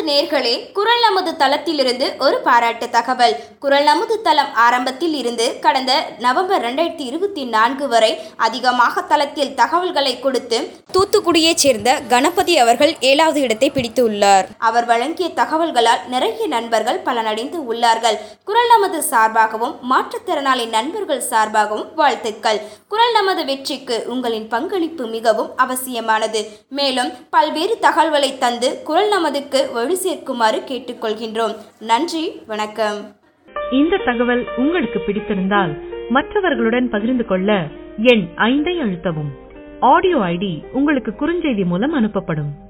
நேர்களே குரல் நமது தளத்திலிருந்து ஒரு பாராட்டு தகவல் குரல் நமது தளம் ஆரம்பத்தில் இருந்து கடந்த நவம்பர் ரெண்டாயிரத்தி இருபத்தி நான்கு வரை அதிகமாக தளத்தில் தகவல்களை கொடுத்து தூத்துக்குடியைச் சேர்ந்த கணபதி அவர்கள் ஏழாவது இடத்தை பிடித்துள்ளார் அவர் வழங்கிய தகவல்களால் நிறைய நண்பர்கள் பலனடைந்து உள்ளார்கள் குரல் நமது சார்பாகவும் மாற்றுத்திறனாளி நண்பர்கள் சார்பாகவும் வாழ்த்துக்கள் குரல் நமது வெற்றிக்கு உங்களின் பங்களிப்பு மிகவும் அவசியமானது மேலும் பல்வேறு தகவல்களை தந்து குரல் நமதுக்கு வழி சேர்க்குமாறு கேட்டுக்கொள்கின்றோம் நன்றி வணக்கம் இந்த தகவல் உங்களுக்கு பிடித்திருந்தால் மற்றவர்களுடன் பகிர்ந்து கொள்ள எண் ஐந்தை அழுத்தவும் ஆடியோ ஐடி உங்களுக்கு குறுஞ்செய்தி மூலம் அனுப்பப்படும்